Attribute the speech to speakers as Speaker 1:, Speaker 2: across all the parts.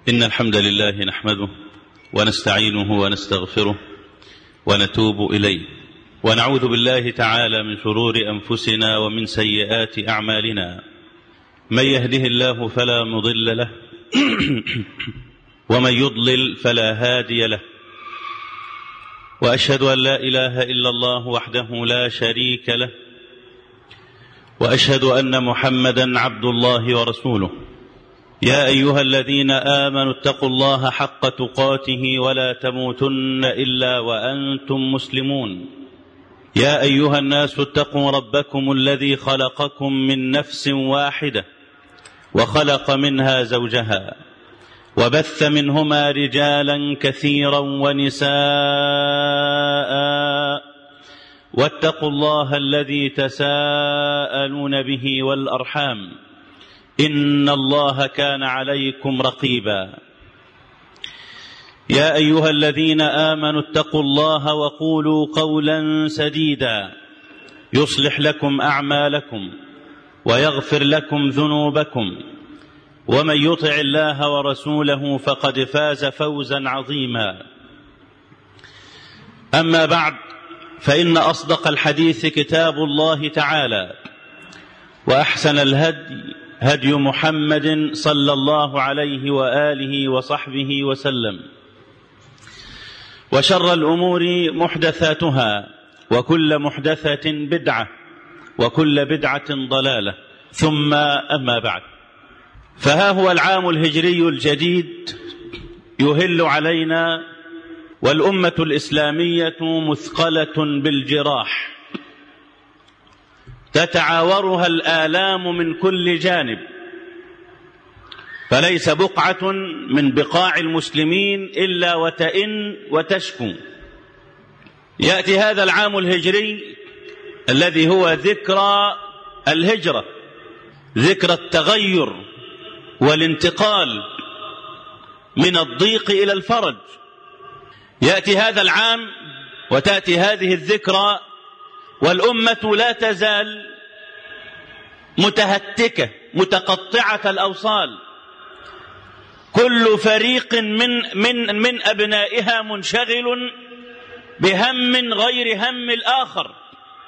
Speaker 1: إن الحمد لله نحمده ونستعينه ونستغفره ونتوب إليه ونعوذ بالله تعالى من شرور أنفسنا ومن سيئات أعمالنا من يهده الله فلا مضل له ومن يضلل فلا هادي له واشهد ان لا اله الا الله وحده لا شريك له واشهد ان محمدا عبد الله ورسوله يا ايها الذين امنوا اتقوا الله حق تقاته ولا تموتن الا وانتم مسلمون يا ايها الناس اتقوا ربكم الذي خلقكم من نفس واحده وخلق منها زوجها وبث منهما رجالا كثيرا ونساء واتقوا الله الذي تساءلون به والارحام ان الله كان عليكم رقيبا يا ايها الذين امنوا اتقوا الله وقولوا قولا سديدا يصلح لكم اعمالكم ويغفر لكم ذنوبكم ومن يطع الله ورسوله فقد فاز فوزا عظيما اما بعد فان اصدق الحديث كتاب الله تعالى واحسن الهدي هدي محمد صلى الله عليه واله وصحبه وسلم وشر الامور محدثاتها وكل محدثه بدعه وكل بدعه ضلاله ثم اما بعد فها هو العام الهجري الجديد يهل علينا والامه الاسلاميه مثقله بالجراح تتعاورها الالام من كل جانب فليس بقعه من بقاع المسلمين الا وتئن وتشكو ياتي هذا العام الهجري الذي هو ذكرى الهجره ذكرى التغير والانتقال من الضيق الى الفرج ياتي هذا العام وتاتي هذه الذكرى والامه لا تزال متهتكه متقطعه الاوصال كل فريق من من من ابنائها منشغل بهم غير هم الاخر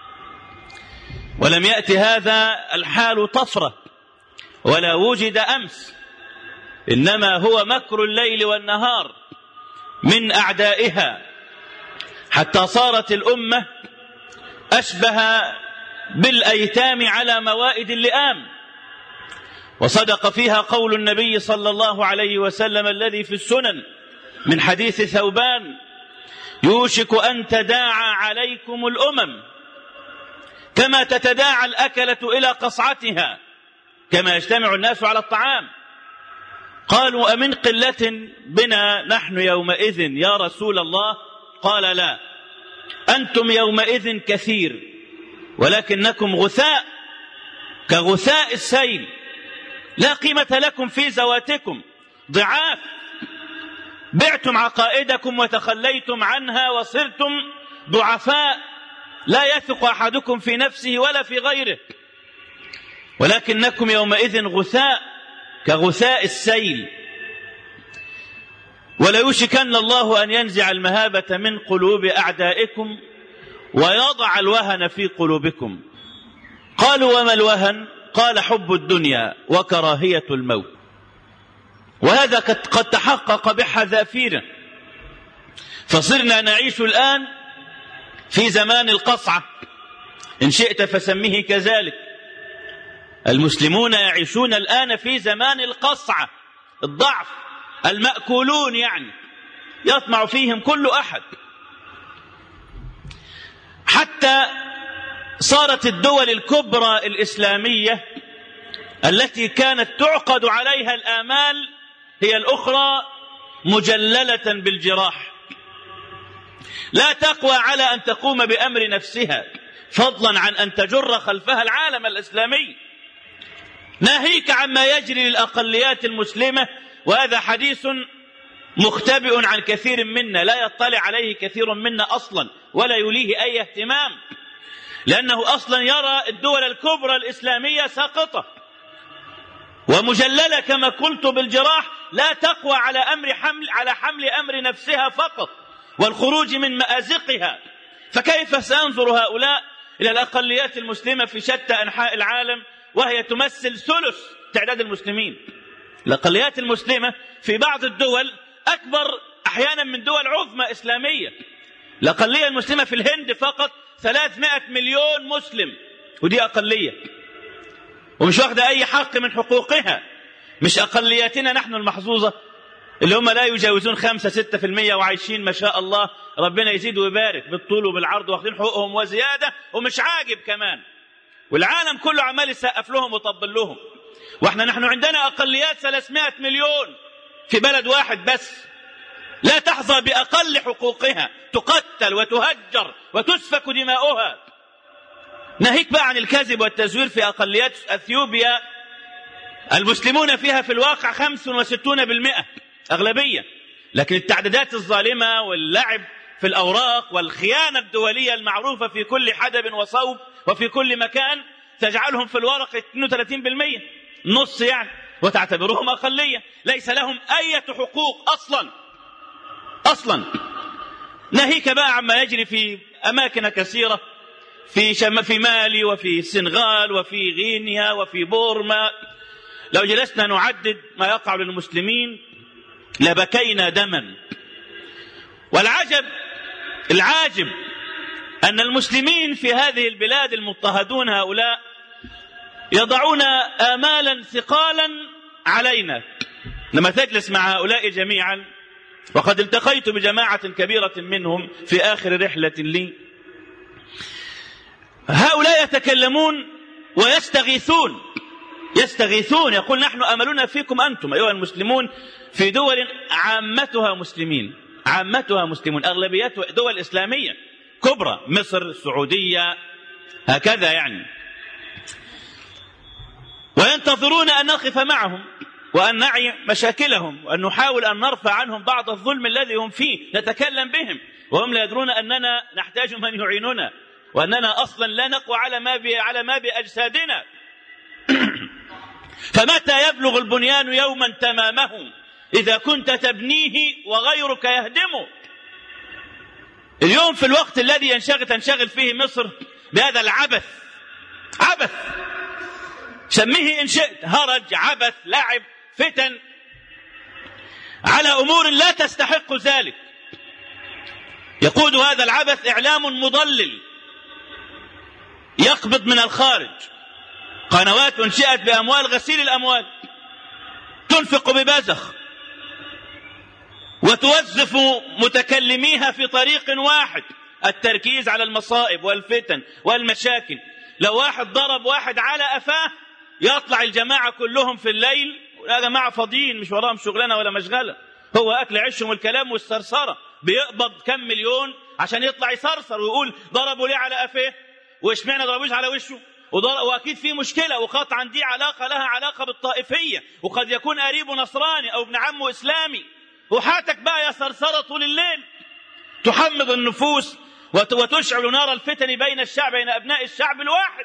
Speaker 1: ولم ياتي هذا الحال طفره ولا وجد امس انما هو مكر الليل والنهار من اعدائها حتى صارت الامه اشبه بالايتام على موائد اللئام وصدق فيها قول النبي صلى الله عليه وسلم الذي في السنن من حديث ثوبان يوشك ان تداعى عليكم الامم كما تتداعى الاكله الى قصعتها كما يجتمع الناس على الطعام قالوا أمن قلة بنا نحن يومئذ يا رسول الله قال لا أنتم يومئذ كثير ولكنكم غثاء كغثاء السيل لا قيمة لكم في زواتكم ضعاف بعتم عقائدكم وتخليتم عنها وصرتم ضعفاء لا يثق أحدكم في نفسه ولا في غيره ولكنكم يومئذ غثاء كغثاء السيل وليوشكن الله ان ينزع المهابه من قلوب اعدائكم ويضع الوهن في قلوبكم قالوا وما الوهن قال حب الدنيا وكراهيه الموت وهذا قد تحقق بحذافيره فصرنا نعيش الان في زمان القصعه ان شئت فسميه كذلك المسلمون يعيشون الآن في زمان القصعة الضعف المأكولون يعني يطمع فيهم كل أحد حتى صارت الدول الكبرى الإسلامية التي كانت تعقد عليها الآمال هي الأخرى مجللة بالجراح لا تقوى على أن تقوم بأمر نفسها فضلا عن أن تجر خلفها العالم الإسلامي ناهيك عما يجري للاقليات المسلمه وهذا حديث مختبئ عن كثير منا لا يطلع عليه كثير منا اصلا ولا يليه اي اهتمام لانه اصلا يرى الدول الكبرى الاسلاميه ساقطه ومجلله كما قلت بالجراح لا تقوى على أمر حمل على حمل أمر نفسها فقط والخروج من مآزقها فكيف سينظر هؤلاء إلى الأقليات المسلمة في شتى أنحاء العالم وهي تمثل ثلث تعداد المسلمين الأقليات المسلمة في بعض الدول أكبر أحيانا من دول عظمى إسلامية الأقلية المسلمة في الهند فقط 300 مليون مسلم ودي أقلية ومش واخدة أي حق من حقوقها مش أقلياتنا نحن المحظوظة اللي هم لا يجاوزون خمسة ستة في المية وعايشين ما شاء الله ربنا يزيد ويبارك بالطول وبالعرض واخدين حقوقهم وزيادة ومش عاجب كمان والعالم كله عمال يسقف لهم ويطبل لهم واحنا نحن عندنا أقليات 300 مليون في بلد واحد بس لا تحظى بأقل حقوقها تقتل وتهجر وتسفك دماؤها ناهيك بقى عن الكذب والتزوير في أقليات أثيوبيا المسلمون فيها في الواقع 65% أغلبية لكن التعدادات الظالمة واللعب في الأوراق والخيانة الدولية المعروفة في كل حدب وصوب وفي كل مكان تجعلهم في الورق 32% نص يعني وتعتبرهم أقلية ليس لهم أي حقوق أصلا أصلا ناهيك بقى عما يجري في أماكن كثيرة في شم في مالي وفي السنغال وفي غينيا وفي بورما لو جلسنا نعدد ما يقع للمسلمين لبكينا دما والعجب العاجب أن المسلمين في هذه البلاد المضطهدون هؤلاء يضعون آمالا ثقالا علينا لما تجلس مع هؤلاء جميعا وقد التقيت بجماعة كبيرة منهم في آخر رحلة لي هؤلاء يتكلمون ويستغيثون يستغيثون يقول نحن أملنا فيكم أنتم أيها المسلمون في دول عامتها مسلمين عامتها مسلمون أغلبيتها دول إسلامية كبرى مصر السعودية هكذا يعني وينتظرون أن نقف معهم وأن نعي مشاكلهم وأن نحاول أن نرفع عنهم بعض الظلم الذي هم فيه نتكلم بهم وهم لا يدرون أننا نحتاج من يعيننا وأننا أصلا لا نقوى على ما على ما بأجسادنا فمتى يبلغ البنيان يوما تمامه إذا كنت تبنيه وغيرك يهدمه اليوم في الوقت الذي ينشغل تنشغل فيه مصر بهذا العبث عبث سميه إن شئت هرج عبث لعب فتن على أمور لا تستحق ذلك يقود هذا العبث إعلام مضلل يقبض من الخارج قنوات انشئت باموال غسيل الاموال تنفق ببذخ وتوظف متكلميها في طريق واحد التركيز على المصائب والفتن والمشاكل لو واحد ضرب واحد على قفاه يطلع الجماعه كلهم في الليل يا جماعه فاضيين مش وراهم شغلانه ولا مشغله هو اكل عيشهم والكلام والثرثره بيقبض كم مليون عشان يطلع يصرصر ويقول ضربوا ليه على قفاه واشمعنى ضربوش على وشه واكيد في مشكله وقطعا دي علاقه لها علاقه بالطائفيه وقد يكون قريبه نصراني او ابن عمه اسلامي وحاتك بقى يا صرصره طول الليل تحمض النفوس وتشعل نار الفتن بين الشعب بين ابناء الشعب الواحد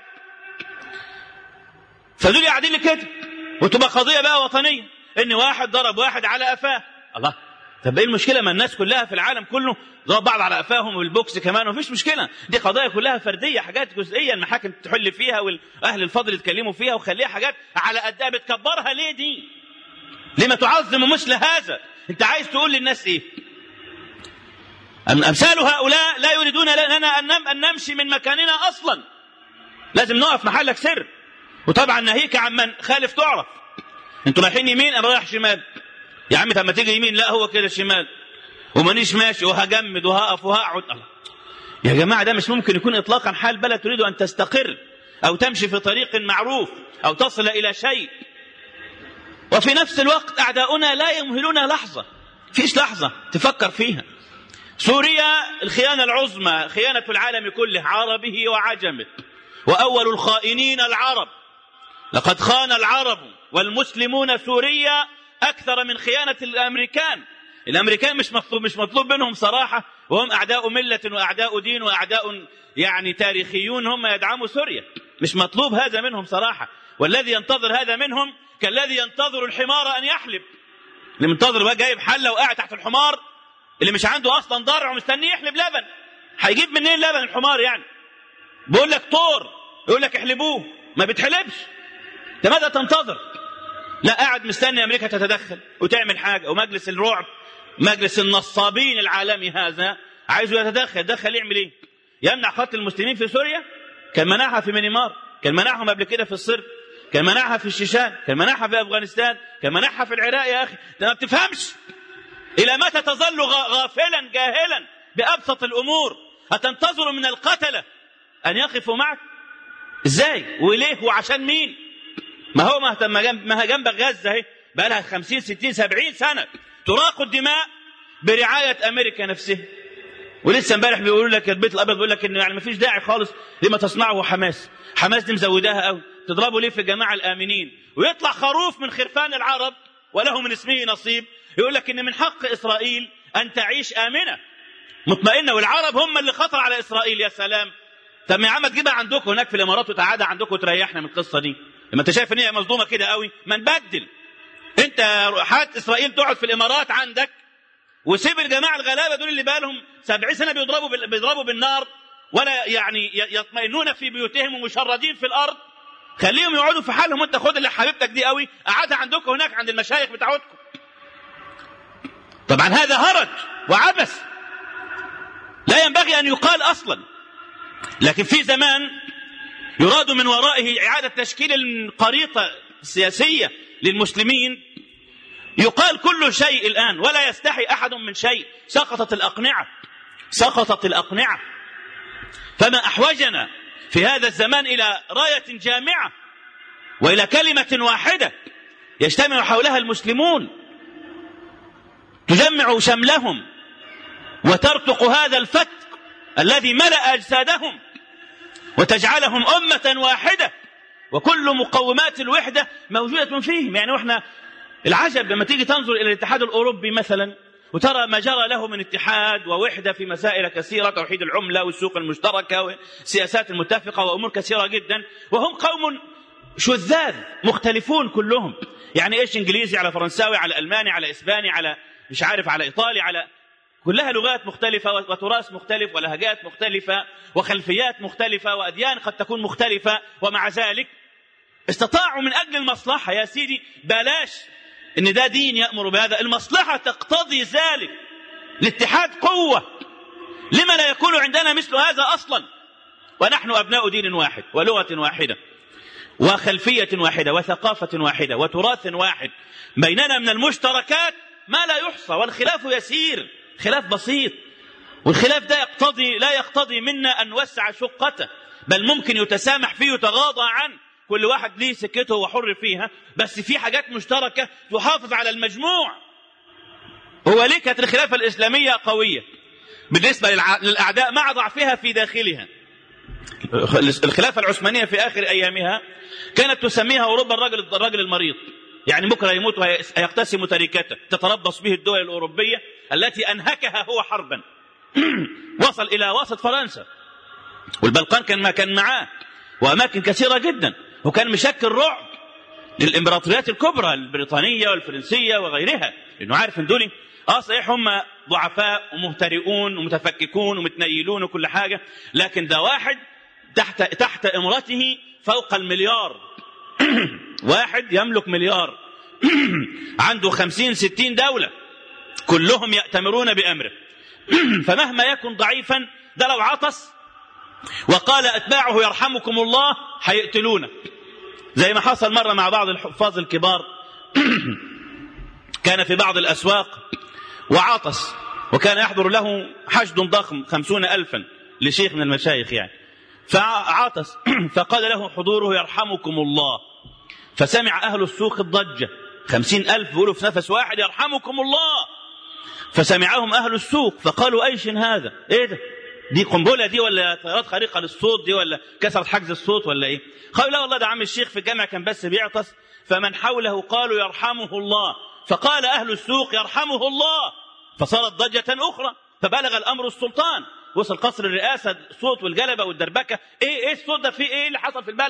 Speaker 1: فدول قاعدين كده وتبقى قضيه بقى وطنيه ان واحد ضرب واحد على قفاه الله طب ايه المشكله ما الناس كلها في العالم كله ضرب بعض على قفاهم والبوكس كمان ومفيش مشكله دي قضايا كلها فرديه حاجات جزئيه المحاكم تحل فيها واهل الفضل يتكلموا فيها وخليها حاجات على قدها بتكبرها ليه دي لما تعظم مثل هذا انت عايز تقول للناس ايه امثال هؤلاء لا يريدون لنا ان نمشي من مكاننا اصلا لازم نقف محلك سر وطبعا ناهيك عن من خالف تعرف انتوا رايحين يمين انا رايح شمال يا عم لما تيجي يمين لا هو كده شمال ومانيش ماشي وهجمد وهقف وهقعد الله يا جماعه ده مش ممكن يكون اطلاقا حال بلد تريد ان تستقر او تمشي في طريق معروف او تصل الى شيء وفي نفس الوقت اعداؤنا لا يمهلون لحظه فيش لحظه تفكر فيها سوريا الخيانه العظمى خيانه العالم كله عربه وعجمه واول الخائنين العرب لقد خان العرب والمسلمون سوريا اكثر من خيانه الامريكان الامريكان مش مطلوب مش مطلوب منهم صراحه وهم اعداء مله واعداء دين واعداء يعني تاريخيون هم يدعموا سوريا مش مطلوب هذا منهم صراحه والذي ينتظر هذا منهم كالذي ينتظر الحمار ان يحلب اللي منتظر بقى جايب حله وقاعد تحت الحمار اللي مش عنده اصلا ضرع ومستنيه يحلب لبن هيجيب منين لبن الحمار يعني بيقول لك طور يقول لك احلبوه ما بتحلبش انت ماذا تنتظر لا قاعد مستني امريكا تتدخل وتعمل حاجه ومجلس الرعب مجلس النصابين العالمي هذا عايزه يتدخل يتدخل يعمل ايه يمنع قتل المسلمين في سوريا كان منعها في مينمار كان منعهم قبل كده في الصرب كان منعها في الشيشان كان منعها في افغانستان كان منعها في العراق يا اخي انت ما بتفهمش الى متى تظل غافلا جاهلا بابسط الامور هتنتظر من القتله ان يقفوا معك ازاي وليه وعشان مين ما هو مهتم جنب ما جنبك غزه اهي بقى لها 50 60 70 سنه تراق الدماء برعايه امريكا نفسها ولسه امبارح بيقولوا لك البيت الابيض بيقول لك انه يعني ما فيش داعي خالص لما تصنعه حماس حماس دي مزوداها قوي تضربوا ليه في الجماعه الامنين ويطلع خروف من خرفان العرب وله من اسمه نصيب يقول لك ان من حق اسرائيل ان تعيش امنه مطمئنه والعرب هم اللي خطر على اسرائيل يا سلام طب يا عم تجيبها عندكم هناك في الامارات وتعادى عندكم وتريحنا من القصه دي لما انت شايف ان هي مصدومه كده قوي ما نبدل انت حات اسرائيل تقعد في الامارات عندك وسيب الجماعه الغلابه دول اللي بقالهم 70 سنه بيضربوا بيضربوا بالنار ولا يعني يطمئنون في بيوتهم ومشردين في الارض خليهم يقعدوا في حالهم وانت خد اللي حبيبتك دي قوي قعدها عندكم هناك عند المشايخ بتاعتكم طبعا هذا هرج وعبث لا ينبغي ان يقال اصلا لكن في زمان يراد من ورائه اعاده تشكيل الخريطه السياسيه للمسلمين يقال كل شيء الآن ولا يستحي أحد من شيء سقطت الأقنعة سقطت الأقنعة فما أحوجنا في هذا الزمان إلى راية جامعة وإلى كلمة واحدة يجتمع حولها المسلمون تجمع شملهم وترتق هذا الفتق الذي ملأ أجسادهم وتجعلهم أمة واحدة وكل مقومات الوحدة موجودة فيهم يعني واحنا العجب لما تيجي تنظر إلى الاتحاد الأوروبي مثلا وترى ما جرى له من اتحاد ووحدة في مسائل كثيرة توحيد العملة والسوق المشتركة والسياسات المتفقة وأمور كثيرة جدا وهم قوم شذاذ مختلفون كلهم يعني ايش انجليزي على فرنساوي على الماني على اسباني على مش عارف على ايطالي على كلها لغات مختلفة وتراث مختلف ولهجات مختلفة وخلفيات مختلفة وأديان قد تكون مختلفة ومع ذلك استطاعوا من أجل المصلحة يا سيدي بلاش ان ده دين يامر بهذا المصلحه تقتضي ذلك الاتحاد قوه لما لا يكون عندنا مثل هذا اصلا ونحن ابناء دين واحد ولغه واحده وخلفيه واحده وثقافه واحده وتراث واحد بيننا من المشتركات ما لا يحصى والخلاف يسير خلاف بسيط والخلاف ده يقتضي لا يقتضي منا ان نوسع شقته بل ممكن يتسامح فيه ويتغاضى عنه كل واحد ليه سكته وحر فيها بس في حاجات مشتركة تحافظ على المجموع هو ليه كانت الخلافة الإسلامية قوية بالنسبة للأعداء مع ضعفها في داخلها الخلافة العثمانية في آخر أيامها كانت تسميها أوروبا الرجل الرجل المريض يعني بكرة يموت ويقتسم تركته تتربص به الدول الأوروبية التي أنهكها هو حربا وصل إلى وسط فرنسا والبلقان كان ما كان معاه وأماكن كثيرة جدا وكان مشكل رعب للامبراطوريات الكبرى البريطانيه والفرنسيه وغيرها لانه عارف ان دول اه صحيح هم ضعفاء ومهترئون ومتفككون ومتنيلون وكل حاجه لكن ده واحد تحت تحت امرته فوق المليار واحد يملك مليار عنده خمسين ستين دولة كلهم يأتمرون بأمره فمهما يكن ضعيفا ده لو عطس وقال أتباعه يرحمكم الله هيقتلونه زي ما حصل مرة مع بعض الحفاظ الكبار كان في بعض الأسواق وعطس وكان يحضر له حشد ضخم خمسون ألفا لشيخ من المشايخ يعني فعطس فقال له حضوره يرحمكم الله فسمع أهل السوق الضجة خمسين ألف بيقولوا في نفس واحد يرحمكم الله فسمعهم أهل السوق فقالوا أيش هذا إيه ده دي قنبله دي ولا طيارات خارقه للصوت دي ولا كسرت حجز الصوت ولا ايه؟ قالوا لا والله ده عم الشيخ في الجامع كان بس بيعطس فمن حوله قالوا يرحمه الله فقال اهل السوق يرحمه الله فصارت ضجه اخرى فبلغ الامر السلطان وصل قصر الرئاسه الصوت والجلبه والدربكه ايه ايه الصوت ده في ايه اللي حصل في البلد؟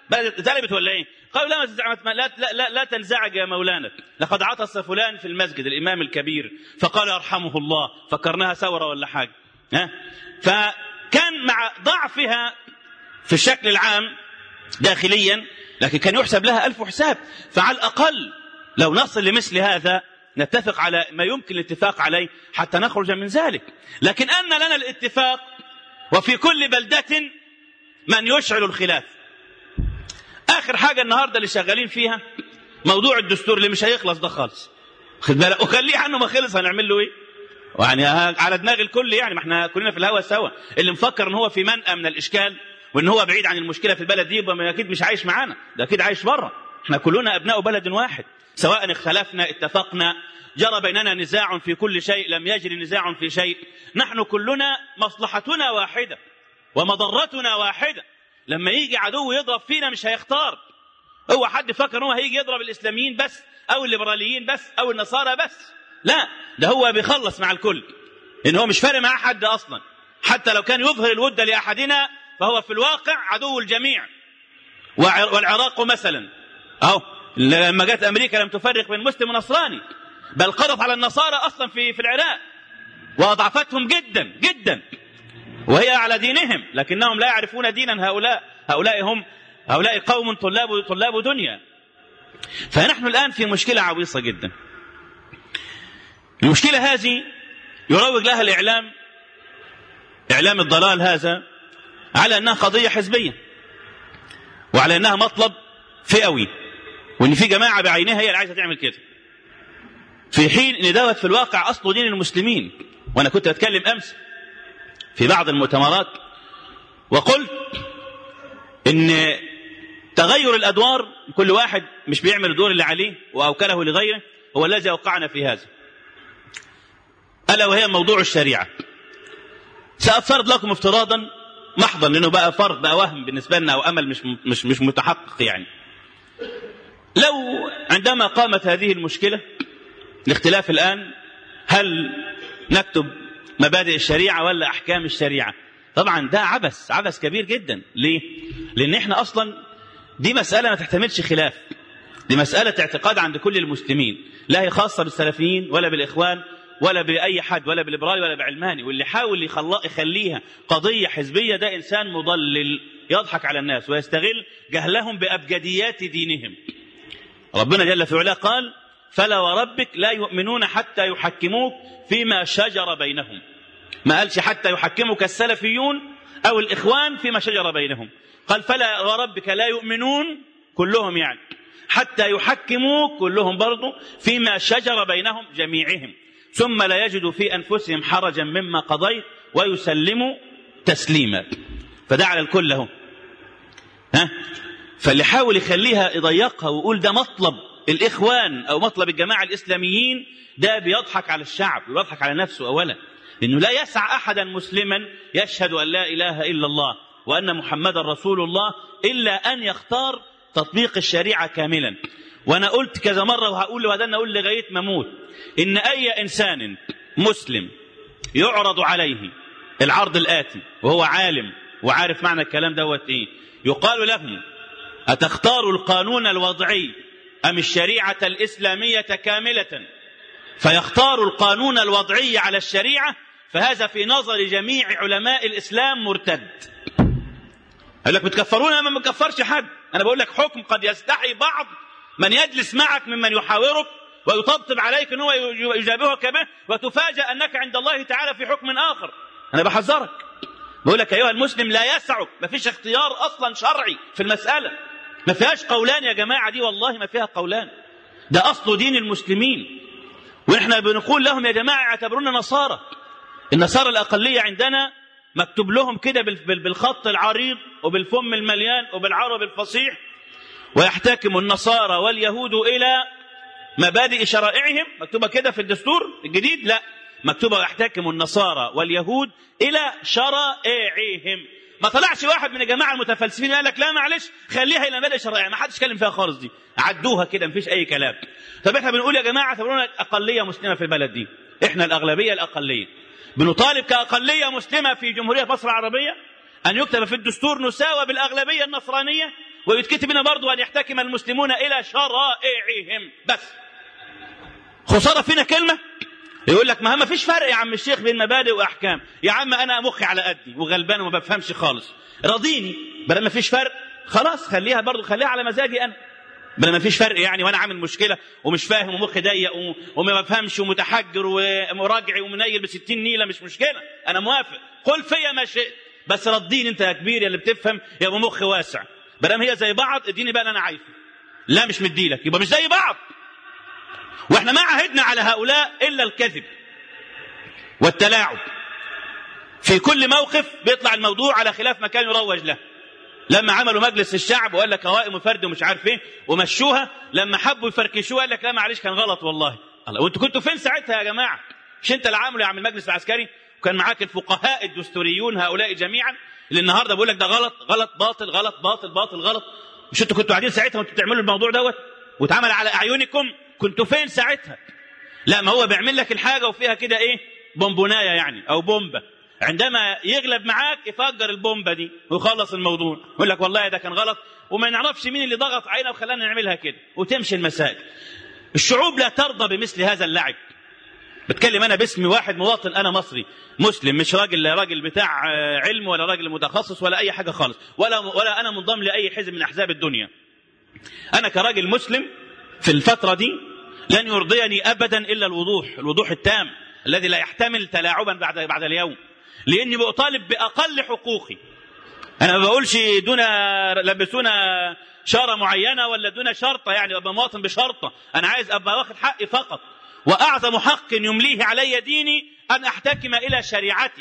Speaker 1: اتقلبت ولا ايه؟ قالوا لا, ما لا, لا, لا, لا تنزعج يا مولانا لقد عطس فلان في المسجد الامام الكبير فقال يرحمه الله فكرناها ثوره ولا حاجه ها فكان مع ضعفها في الشكل العام داخليا لكن كان يحسب لها ألف حساب فعلى الأقل لو نصل لمثل هذا نتفق على ما يمكن الاتفاق عليه حتى نخرج من ذلك لكن أن لنا الاتفاق وفي كل بلدة من يشعل الخلاف آخر حاجة النهاردة اللي شغالين فيها موضوع الدستور اللي مش هيخلص ده خالص خد بالك وخليه عنه ما خلص هنعمل له ايه يعني على دماغ الكل يعني ما احنا كلنا في الهوا سوا اللي مفكر ان هو في منأى من الاشكال وان هو بعيد عن المشكله في البلد دي يبقى اكيد مش عايش معانا ده اكيد عايش بره احنا كلنا ابناء بلد واحد سواء اختلفنا اتفقنا جرى بيننا نزاع في كل شيء لم يجري نزاع في شيء نحن كلنا مصلحتنا واحده ومضرتنا واحده لما يجي عدو يضرب فينا مش هيختار هو حد فكر هو هيجي يضرب الاسلاميين بس او الليبراليين بس او النصارى بس لا ده هو بيخلص مع الكل ان هو مش فارق مع حد اصلا حتى لو كان يظهر الود لاحدنا فهو في الواقع عدو الجميع والعراق مثلا اهو لما جت امريكا لم تفرق بين مسلم ونصراني بل قضت على النصارى اصلا في في العراق واضعفتهم جدا جدا وهي على دينهم لكنهم لا يعرفون دينا هؤلاء هؤلاء هم هؤلاء قوم طلاب طلاب دنيا فنحن الان في مشكله عويصه جدا المشكله هذه يروج لها الاعلام اعلام الضلال هذا على انها قضيه حزبيه وعلى انها مطلب فئوي وان في جماعه بعينها هي اللي عايزه تعمل كده في حين ان دوت في الواقع اصله دين المسلمين وانا كنت اتكلم امس في بعض المؤتمرات وقلت ان تغير الادوار كل واحد مش بيعمل الدور اللي عليه واوكله لغيره هو الذي اوقعنا في هذا الا وهي موضوع الشريعه سافترض لكم افتراضا محضا لانه بقى فرض بقى وهم بالنسبه لنا او امل مش مش مش متحقق يعني لو عندما قامت هذه المشكله الاختلاف الان هل نكتب مبادئ الشريعه ولا احكام الشريعه طبعا ده عبث عبث كبير جدا ليه لان احنا اصلا دي مساله ما تحتملش خلاف دي مساله اعتقاد عند كل المسلمين لا هي خاصه بالسلفيين ولا بالاخوان ولا باي حد ولا بالليبرالي ولا بعلماني واللي حاول يخليها قضيه حزبيه ده انسان مضلل يضحك على الناس ويستغل جهلهم بابجديات دينهم ربنا جل في علاه قال فلا وربك لا يؤمنون حتى يحكموك فيما شجر بينهم ما قالش حتى يحكمك السلفيون او الاخوان فيما شجر بينهم قال فلا وربك لا يؤمنون كلهم يعني حتى يحكموك كلهم برضو فيما شجر بينهم جميعهم ثم لا يجدوا في انفسهم حرجا مما قضيت ويسلموا تسليما فده على الكل اهو ها فاللي حاول يخليها يضيقها ويقول ده مطلب الاخوان او مطلب الجماعه الاسلاميين ده بيضحك على الشعب ويضحك على نفسه اولا انه لا يسع احدا مسلما يشهد ان لا اله الا الله وان محمدا رسول الله الا ان يختار تطبيق الشريعه كاملا وانا قلت كذا مره وهقول وهذا اقول لغايه ما اموت ان اي انسان مسلم يعرض عليه العرض الاتي وهو عالم وعارف معنى الكلام دوت ايه يقال له اتختار القانون الوضعي ام الشريعه الاسلاميه كامله فيختار القانون الوضعي على الشريعه فهذا في نظر جميع علماء الاسلام مرتد قال لك بتكفرون ما بكفرش حد انا بقول لك حكم قد يستحي بعض من يجلس معك ممن يحاورك ويطبطب عليك ان هو يجابهك به وتفاجأ انك عند الله تعالى في حكم اخر انا بحذرك بقول لك ايها المسلم لا يسعك ما فيش اختيار اصلا شرعي في المساله ما فيهاش قولان يا جماعه دي والله ما فيها قولان ده اصل دين المسلمين واحنا بنقول لهم يا جماعه اعتبرونا نصارى النصارى الاقليه عندنا مكتوب لهم كده بالخط العريض وبالفم المليان وبالعرب الفصيح ويحتكم النصارى واليهود الى مبادئ شرائعهم مكتوبه كده في الدستور الجديد لا مكتوبه يحتكم النصارى واليهود الى شرائعهم ما طلعش واحد من الجماعه المتفلسفين قال لك لا معلش خليها الى مبادئ شرائع ما حدش اتكلم فيها خالص دي عدوها كده مفيش اي كلام طب احنا بنقول يا جماعه اعتبرونا اقليه مسلمه في البلد دي احنا الاغلبيه الاقليه بنطالب كاقليه مسلمه في جمهوريه مصر العربيه ان يكتب في الدستور نساوى بالاغلبيه النصرانيه ويتكتب هنا برضه أن يحتكم المسلمون إلى شرائعهم بس خسارة فينا كلمة يقول لك ما ما فيش فرق يا عم الشيخ بين مبادئ واحكام يا عم انا مخي على قدي وغلبان وما بفهمش خالص راضيني بدل ما فيش فرق خلاص خليها برضه خليها على مزاجي انا بدل ما فيش فرق يعني وانا عامل مشكله ومش فاهم ومخي ضيق وما بفهمش ومتحجر ومراجعي ومنيل ب 60 نيله مش مشكله انا موافق قل فيا ما شئت بس رديني انت يا كبير يا اللي بتفهم يا ابو مخ واسع بدل هي زي بعض اديني بقى اللي انا عايزه لا مش مديلك يبقى مش زي بعض واحنا ما عهدنا على هؤلاء الا الكذب والتلاعب في كل موقف بيطلع الموضوع على خلاف ما كان يروج له لما عملوا مجلس الشعب وقال لك قوائم وفرد ومش عارف ايه ومشوها لما حبوا يفركشوها قال لك لا معلش كان غلط والله الله وانتوا كنتوا فين ساعتها يا جماعه مش انت اللي عامله يا عم المجلس العسكري وكان معاك الفقهاء الدستوريون هؤلاء جميعا اللي النهارده بيقول لك ده غلط غلط باطل غلط باطل باطل غلط مش انتوا كنتوا قاعدين ساعتها وانتوا بتعملوا الموضوع دوت واتعمل على اعينكم كنتوا فين ساعتها لا ما هو بيعمل لك الحاجه وفيها كده ايه بونبونايه يعني او بومبه عندما يغلب معاك يفجر البومبه دي ويخلص الموضوع يقول لك والله ده كان غلط وما نعرفش مين اللي ضغط علينا وخلانا نعملها كده وتمشي المسائل الشعوب لا ترضى بمثل هذا اللعب بتكلم انا باسم واحد مواطن انا مصري مسلم مش راجل راجل بتاع علم ولا راجل متخصص ولا اي حاجه خالص ولا ولا انا منضم لاي حزب من احزاب الدنيا انا كراجل مسلم في الفتره دي لن يرضيني ابدا الا الوضوح الوضوح التام الذي لا يحتمل تلاعبا بعد بعد اليوم لاني بطالب باقل حقوقي انا ما بقولش دون لبسونا شاره معينه ولا دون شرطه يعني ابقى مواطن بشرطه انا عايز ابقى واخد حقي فقط واعظم حق يمليه علي ديني ان احتكم الى شريعتي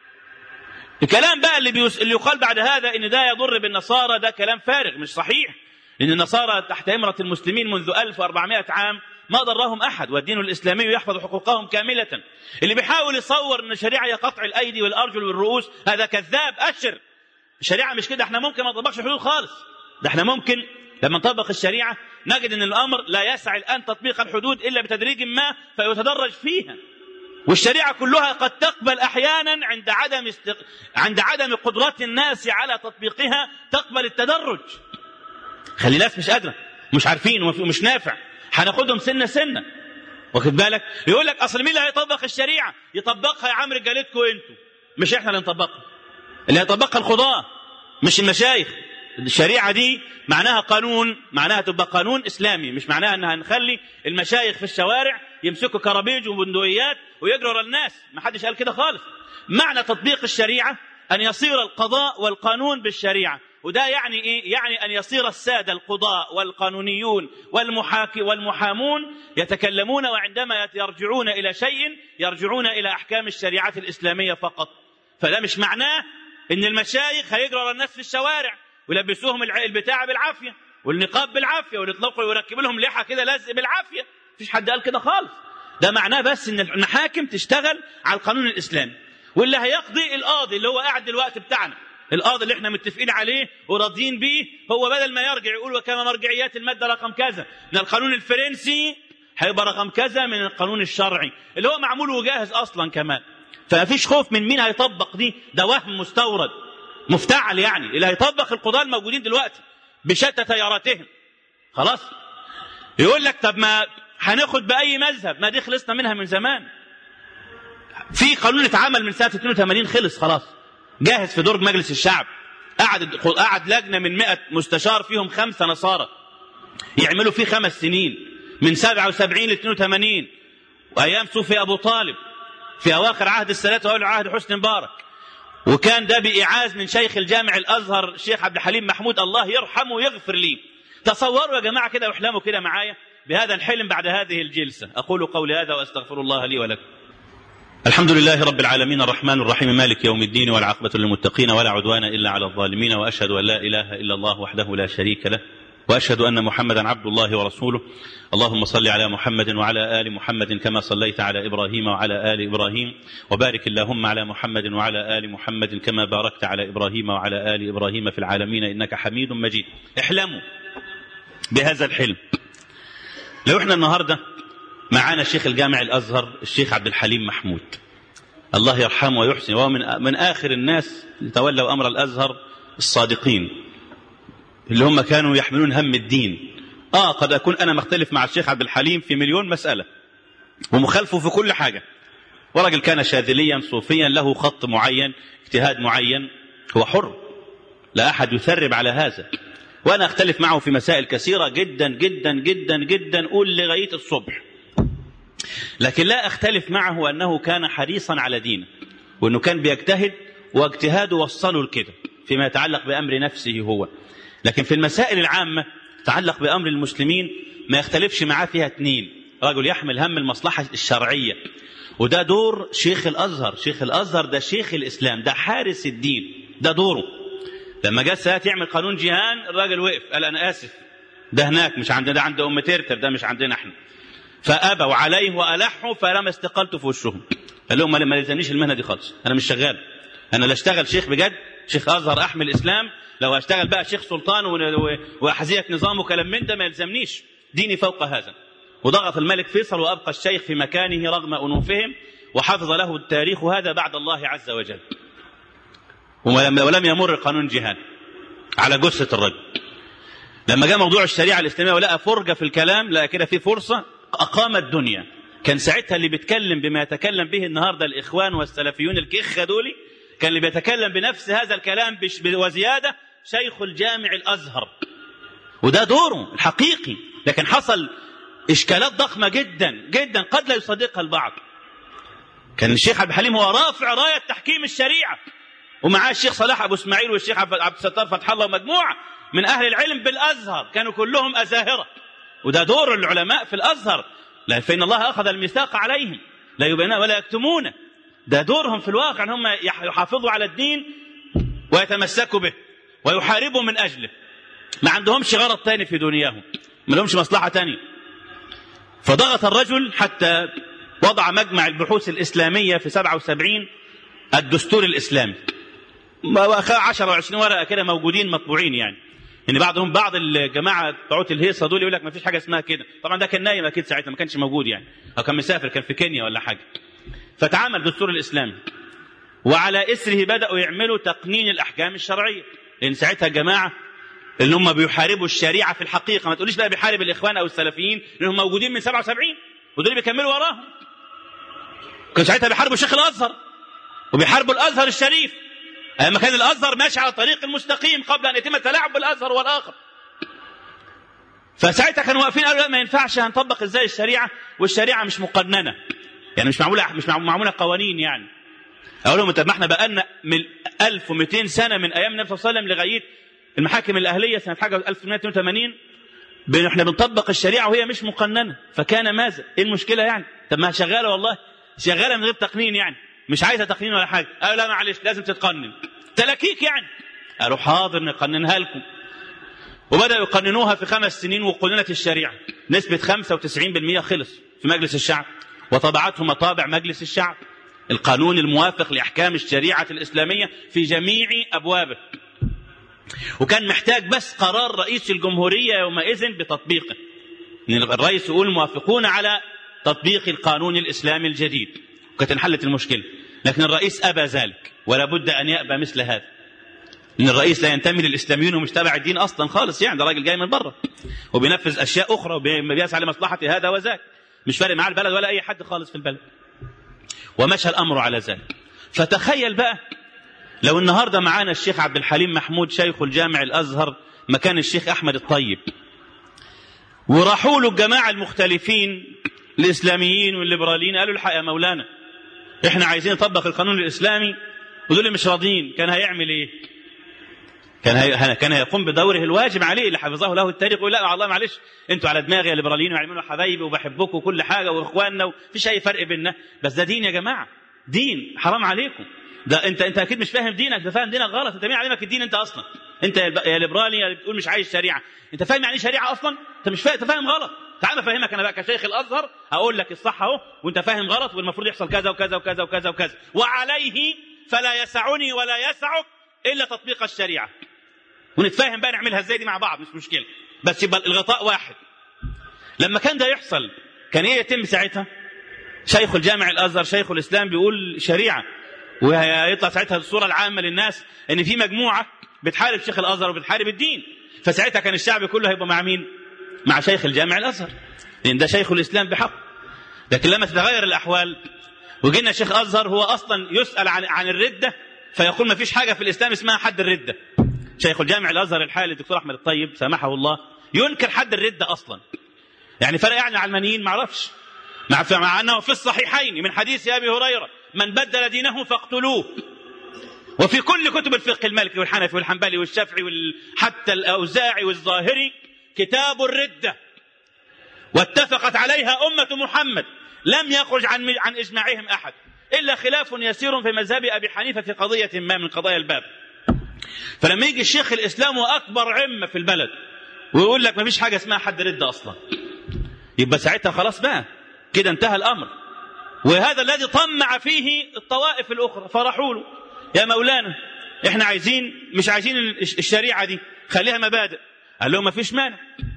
Speaker 1: الكلام بقى اللي, بيس... اللي يقال بعد هذا ان ده يضر بالنصارى ده كلام فارغ مش صحيح لان النصارى تحت امره المسلمين منذ 1400 عام ما ضرهم احد والدين الاسلامي يحفظ حقوقهم كامله اللي بيحاول يصور ان الشريعه هي قطع الايدي والارجل والرؤوس هذا كذاب اشر الشريعه مش كده احنا ممكن ما نطبقش حدود خالص ده احنا ممكن لما نطبق الشريعه نجد ان الامر لا يسع الان تطبيق الحدود الا بتدريج ما فيتدرج فيها والشريعه كلها قد تقبل احيانا عند عدم استق... عند عدم قدرات الناس على تطبيقها تقبل التدرج خلي ناس مش قادره مش عارفين ومش نافع هناخدهم سنه سنه واخد بالك يقول لك اصل مين اللي هيطبق الشريعه يطبقها يا عم رجالتكم انتوا مش احنا اللي نطبقها اللي هيطبقها القضاه مش المشايخ الشريعه دي معناها قانون معناها تبقى قانون اسلامي مش معناها انها نخلي المشايخ في الشوارع يمسكوا كرابيج وبندقيات ويجروا ورا الناس ما حدش قال كده خالص معنى تطبيق الشريعه ان يصير القضاء والقانون بالشريعه وده يعني ايه؟ يعني ان يصير الساده القضاء والقانونيون والمحاكي والمحامون يتكلمون وعندما يرجعون الى شيء يرجعون الى احكام الشريعه الاسلاميه فقط. فده مش معناه ان المشايخ هيجروا ورا الناس في الشوارع ويلبسوهم البتاع بالعافيه والنقاب بالعافيه ويطلقوا ويركبوا لهم لحى كده لزق بالعافيه. مفيش حد قال كده خالص. ده معناه بس ان المحاكم تشتغل على القانون الاسلامي. واللي هيقضي القاضي اللي هو قاعد دلوقتي بتاعنا القاضي اللي احنا متفقين عليه وراضيين بيه هو بدل ما يرجع يقول وكما مرجعيات الماده رقم كذا من القانون الفرنسي هيبقى رقم كذا من القانون الشرعي اللي هو معمول وجاهز اصلا كمان فما فيش خوف من مين هيطبق دي ده وهم مستورد مفتعل يعني اللي هيطبق القضاه الموجودين دلوقتي بشتى تياراتهم خلاص يقول لك طب ما هناخد باي مذهب ما دي خلصنا منها من زمان في قانون اتعمل من سنه 82 خلص خلاص جاهز في درج مجلس الشعب قعد قعد لجنه من 100 مستشار فيهم خمسه نصارى يعملوا فيه خمس سنين من 77 ل 82 وايام صوفي ابو طالب في اواخر عهد السادات واول عهد حسني مبارك وكان ده بايعاز من شيخ الجامع الازهر الشيخ عبد الحليم محمود الله يرحمه ويغفر لي تصوروا يا جماعه كده واحلموا كده معايا بهذا الحلم بعد هذه الجلسه اقول قولي هذا واستغفر الله لي ولكم الحمد لله رب العالمين الرحمن الرحيم مالك يوم الدين والعاقبة للمتقين ولا عدوان إلا على الظالمين وأشهد أن لا إله إلا الله وحده لا شريك له وأشهد أن محمدا عبد الله ورسوله اللهم صل على محمد وعلى آل محمد كما صليت على إبراهيم وعلى آل إبراهيم وبارك اللهم على محمد وعلى آل محمد كما باركت على إبراهيم وعلى آل إبراهيم في العالمين إنك حميد مجيد احلموا بهذا الحلم لو احنا النهارده معانا شيخ الجامع الازهر الشيخ عبد الحليم محمود الله يرحمه ويحسن وهو من من اخر الناس اللي تولوا امر الازهر الصادقين اللي هم كانوا يحملون هم الدين اه قد اكون انا مختلف مع الشيخ عبد الحليم في مليون مساله ومخالفه في كل حاجه ورجل كان شاذليا صوفيا له خط معين اجتهاد معين هو حر لا احد يثرب على هذا وانا اختلف معه في مسائل كثيره جدا جدا جدا جدا قول لغايه الصبح لكن لا اختلف معه انه كان حريصا على دينه وانه كان بيجتهد واجتهاده وصله لكده فيما يتعلق بامر نفسه هو لكن في المسائل العامه تتعلق بامر المسلمين ما يختلفش معاه فيها اثنين رجل يحمل هم المصلحه الشرعيه وده دور شيخ الازهر شيخ الازهر ده شيخ الاسلام ده حارس الدين ده دوره لما جاء السادات يعمل قانون جيهان الراجل وقف قال انا اسف ده هناك مش عندنا ده عند ام ترتر ده مش عندنا احنا فابوا عليه والحوا فرمى استقالته في وشهم قال لهم ما يلزمنيش المهنه دي خالص انا مش شغال انا لا اشتغل شيخ بجد شيخ ازهر احمل الاسلام لو هشتغل بقى شيخ سلطان واحذيه نظام وكلام من ده ما يلزمنيش ديني فوق هذا وضغط الملك فيصل وابقى الشيخ في مكانه رغم انوفهم وحفظ له التاريخ هذا بعد الله عز وجل ولم يمر قانون جهاد على جثة الرجل لما جاء موضوع الشريعة الإسلامية ولقى فرجة في الكلام لقى كده في فرصة أقام الدنيا كان ساعتها اللي بيتكلم بما يتكلم به النهارده الإخوان والسلفيون الكخة دولي كان اللي بيتكلم بنفس هذا الكلام وزيادة شيخ الجامع الأزهر وده دوره الحقيقي لكن حصل إشكالات ضخمة جدا جدا قد لا يصدقها البعض كان الشيخ عبد الحليم هو رافع راية تحكيم الشريعة ومعاه الشيخ صلاح ابو اسماعيل والشيخ عبد الستار فتح الله ومجموعه من اهل العلم بالازهر كانوا كلهم ازاهره وده دور العلماء في الازهر لا فان الله اخذ الميثاق عليهم لا يبينون ولا يكتمونه ده دورهم في الواقع ان هم يحافظوا على الدين ويتمسكوا به ويحاربوا من اجله ما عندهمش غرض تاني في دنياهم ما لهمش مصلحه تانية فضغط الرجل حتى وضع مجمع البحوث الاسلاميه في 77 الدستور الاسلامي 10 و20 ورقه كده موجودين مطبوعين يعني ان بعضهم بعض الجماعه بتوع الهيصه دول يقول لك ما فيش حاجه اسمها كده طبعا ده كان نايم اكيد ساعتها ما كانش موجود يعني او كان مسافر كان في كينيا ولا حاجه فتعامل الدستور الاسلامي وعلى اثره بداوا يعملوا تقنين الاحكام الشرعيه لان ساعتها الجماعه اللي هم بيحاربوا الشريعه في الحقيقه ما تقوليش بقى بيحارب الاخوان او السلفيين لانهم موجودين من 77 ودول بيكملوا وراهم كانوا ساعتها بيحاربوا شيخ الازهر وبيحاربوا الازهر الشريف اما كان الازهر ماشي على الطريق المستقيم قبل ان يتم التلاعب بالازهر والاخر فساعتها كانوا واقفين قالوا لا ما ينفعش هنطبق ازاي الشريعه والشريعه مش مقننه يعني مش معموله مش معموله قوانين يعني اقول لهم طب ما احنا بقالنا من 1200 سنه من ايام النبي صلى الله عليه وسلم لغايه المحاكم الاهليه سنه حاجه 1882 احنا بنطبق الشريعه وهي مش مقننه فكان ماذا؟ ايه المشكله يعني؟ طب ما شغاله والله شغاله من غير تقنين يعني مش عايزه تقنين ولا حاجه قالوا لا معلش لازم تتقنن تلاكيك يعني قالوا حاضر نقننها لكم وبداوا يقننوها في خمس سنين وقننت الشريعه نسبه 95% خلص في مجلس الشعب وطبعته مطابع مجلس الشعب القانون الموافق لاحكام الشريعه الاسلاميه في جميع ابوابه وكان محتاج بس قرار رئيس الجمهوريه يومئذ بتطبيقه ان الرئيس يقول موافقون على تطبيق القانون الاسلامي الجديد وكانت انحلت المشكله لكن الرئيس ابى ذلك ولا بد ان يابى مثل هذا ان الرئيس لا ينتمي للاسلاميين ومش تبع الدين اصلا خالص يعني ده راجل جاي من بره وبينفذ اشياء اخرى وبيسعى لمصلحه هذا وذاك مش فارق معاه البلد ولا اي حد خالص في البلد ومشى الامر على ذلك فتخيل بقى لو النهارده معانا الشيخ عبد الحليم محمود شيخ الجامع الازهر مكان الشيخ احمد الطيب وراحوا له الجماعه المختلفين الاسلاميين والليبراليين قالوا الحق يا مولانا احنا عايزين نطبق القانون الاسلامي ودول مش راضيين كان هيعمل ايه كان هي... كان هيقوم بدوره الواجب عليه اللي حفظه له التاريخ يقول لا والله معلش انتوا على دماغي يا ليبراليين وعلمين حبايبي وبحبكم وكل حاجه واخواننا ومفيش اي فرق بيننا بس ده دين يا جماعه دين حرام عليكم ده انت انت اكيد مش فاهم دينك ده فاهم دينك غلط انت مين علمك الدين انت اصلا انت يا ليبرالي يا بتقول مش عايز شريعه انت فاهم يعني ايه شريعه اصلا انت مش فاهم انت فاهم غلط تعال افهمك انا بقى كشيخ الازهر اقول لك الصح اهو وانت فاهم غلط والمفروض يحصل كذا وكذا وكذا وكذا وكذا وعليه فلا يسعني ولا يسعك الا تطبيق الشريعه ونتفاهم بقى نعملها ازاي دي مع بعض مش مشكله بس يبقى الغطاء واحد لما كان ده يحصل كان ايه يتم ساعتها شيخ الجامع الازهر شيخ الاسلام بيقول شريعه وهيطلع ساعتها الصوره العامه للناس ان في مجموعه بتحارب شيخ الازهر وبتحارب الدين فساعتها كان الشعب كله هيبقى مع مين مع شيخ الجامع الازهر لان ده شيخ الاسلام بحق لكن لما تتغير الاحوال وجينا شيخ ازهر هو اصلا يسال عن عن الرده فيقول ما فيش حاجه في الاسلام اسمها حد الرده شيخ الجامع الازهر الحالي الدكتور احمد الطيب سامحه الله ينكر حد الرده اصلا يعني فرق يعني علمانيين ما اعرفش مع مع انه في الصحيحين من حديث ابي هريره من بدل دينه فاقتلوه وفي كل كتب الفقه المالكي والحنفي والحنبلي والشافعي حتى الاوزاعي والظاهري كتاب الرده واتفقت عليها امه محمد لم يخرج عن عن اجماعهم احد الا خلاف يسير في مذهب ابي حنيفه في قضيه ما من قضايا الباب فلما يجي الشيخ الاسلام واكبر عمه في البلد ويقول لك ما فيش حاجه اسمها حد رده اصلا يبقى ساعتها خلاص بقى كده انتهى الامر وهذا الذي طمع فيه الطوائف الاخرى فرحوا له يا مولانا احنا عايزين مش عايزين الشريعه دي خليها مبادئ قال لهم ما فيش مانع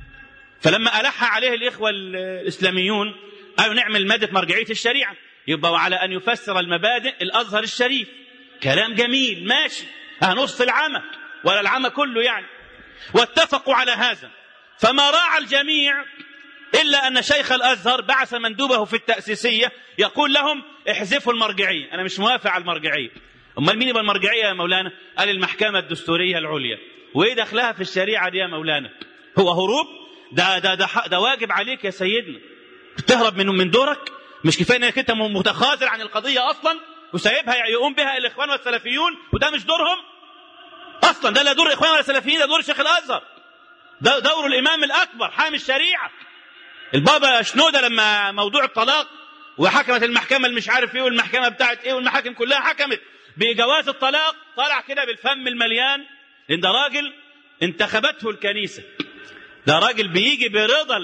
Speaker 1: فلما ألح عليه الإخوة الإسلاميون قالوا نعمل مادة مرجعية الشريعة يبقى وعلى أن يفسر المبادئ الأزهر الشريف كلام جميل ماشي نص العمى ولا العمى كله يعني واتفقوا على هذا فما راعى الجميع إلا أن شيخ الأزهر بعث مندوبه في التأسيسية يقول لهم احذفوا المرجعية أنا مش موافق على المرجعية أمال مين يبقى المرجعية يا مولانا قال المحكمة الدستورية العليا وإيه دخلها في الشريعة دي يا مولانا هو هروب ده ده ده, ده واجب عليك يا سيدنا تهرب من من دورك مش كفايه انك انت متخاذل عن القضيه اصلا وسايبها يقوم بها الاخوان والسلفيون وده مش دورهم اصلا ده لا دور الاخوان ولا السلفيين ده دور شيخ الازهر ده دور الامام الاكبر حامي الشريعه البابا شنوده لما موضوع الطلاق وحكمت المحكمه اللي مش عارف ايه والمحكمه بتاعت ايه والمحاكم كلها حكمت بجواز الطلاق طلع كده بالفم المليان ان ده راجل انتخبته الكنيسه ده راجل بيجي برضا